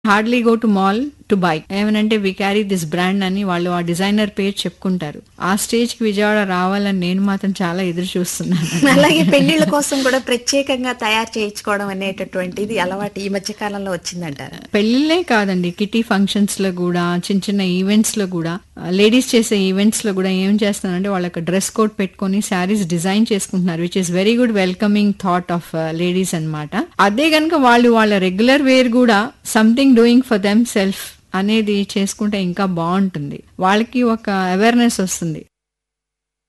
hardly go to mall to buy ఏమనంటే we carry this brand అని వాళ్ళు ఆ డిజైనర్ పేరు చెప్పుకుంటారు ఆ స్టేజ్ కి విజయవాడ రావాలని నేను మాత్రం చాలా ఎదురు చూస్తున్నాను అలాగే పెళ్లిళ్ళ కోసం కూడా ప్రత్యేకంగా తయారు చేయించుకోవడం అనేటటువంటిది అలవాటు ఈ మధ్య కాలంలో వచ్చిందంటారు పెళ్లిళ్ళే కాదండి కిటీ ఫంక్షన్స్ లో కూడా చిన్న చిన్న ఈవెంట్స్ లో కూడా లేడీస్ చేసే ఈవెంట్స్ లో కూడా ఏం చేస్తున్నారంటే వాళ్ళకి డ్రెస్ కోడ్ పెట్టుకొని శారీస్ డిజైన్ చేసుకుంటున్నారు which is very good welcoming thought of ladies అన్నమాట అదే కనుక వాళ్ళు వాళ్ళ రెగ్యులర్ వేర్ కూడా something doing for them self అనేది చేసుకుంటే ఇంకా బాగుంటుంది వాళ్ళకి ఒక అవేర్నెస్ వస్తుంది